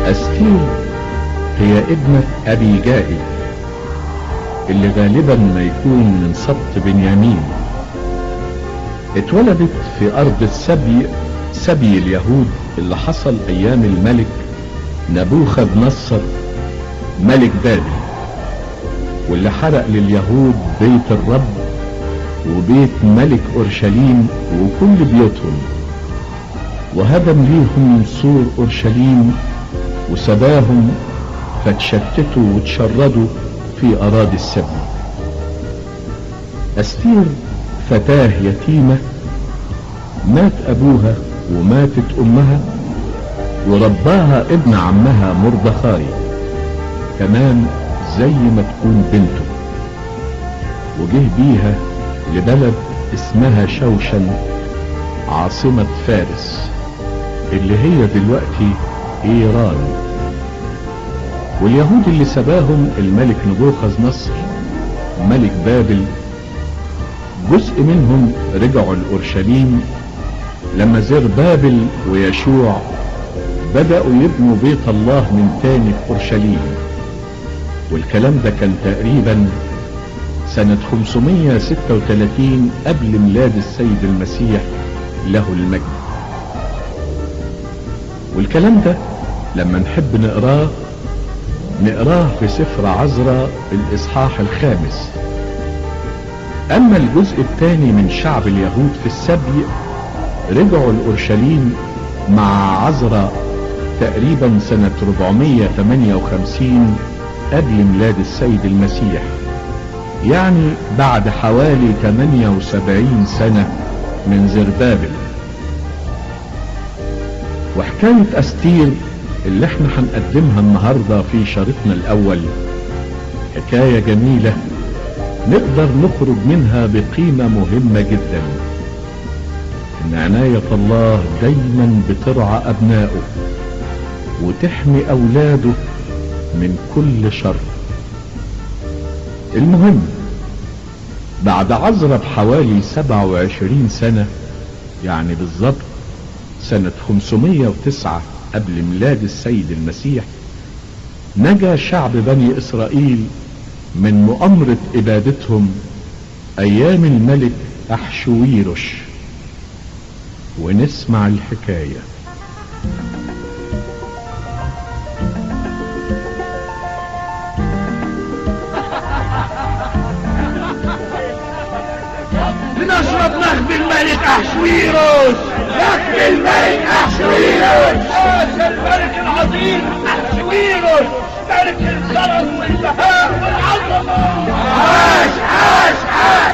أستير هي ابنة أبي جائل اللي غالبا ما يكون من سبط بنيامين اتولدت في أرض السبي سبي اليهود اللي حصل أيام الملك نبوخذ نصر ملك بابل واللي حرق لليهود بيت الرب وبيت ملك أورشليم وكل بيوتهم وهدم ليهم سور أورشليم وسباهم فتشتتوا وتشردوا في أراضي السبي أستير فتاة يتيمة مات أبوها وماتت أمها ورباها ابن عمها مردخاي كمان زي ما تكون بنته وجه بيها لبلد اسمها شوشن عاصمة فارس اللي هي دلوقتي ايران واليهود اللي سباهم الملك نبوخذ نصر ملك بابل جزء منهم رجعوا لأورشليم لما زربابل ويشوع بدأوا يبنوا بيت الله من تاني في أورشليم والكلام ده كان تقريبا سنة 536 قبل ميلاد السيد المسيح له المجد والكلام ده لما نحب نقراه نقراه في سفر عزرا الإصحاح الخامس أما الجزء الثاني من شعب اليهود في السبي رجعوا لأورشليم مع عزرا تقريبا سنة 458 قبل ميلاد السيد المسيح يعني بعد حوالي 78 سنة من زربابل وحكاية أستير اللي احنا هنقدمها النهاردة في شريطنا الأول حكاية جميلة نقدر نخرج منها بقيمة مهمة جدا إن عناية الله دايما بترعى أبنائه وتحمي أولاده من كل شر المهم بعد عزرة بحوالي 27 سنة يعني بالظبط سنة 509 قبل ميلاد السيد المسيح نجا شعب بني إسرائيل من مؤامرة إبادتهم أيام الملك أحشويرش ونسمع الحكاية لنشرب نخب الملك أحشويروس نخب الملك أحشويروس هذا الملك العظيم أحشويروس ملك الكرم والبهاء والعظمة عاش عاش عاش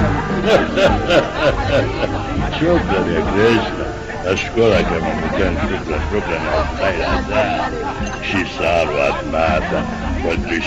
شكرا يا كريشنا اشكرك يا ممكن شكرا شكرا يا خير حسان شي صار وقت مات واللي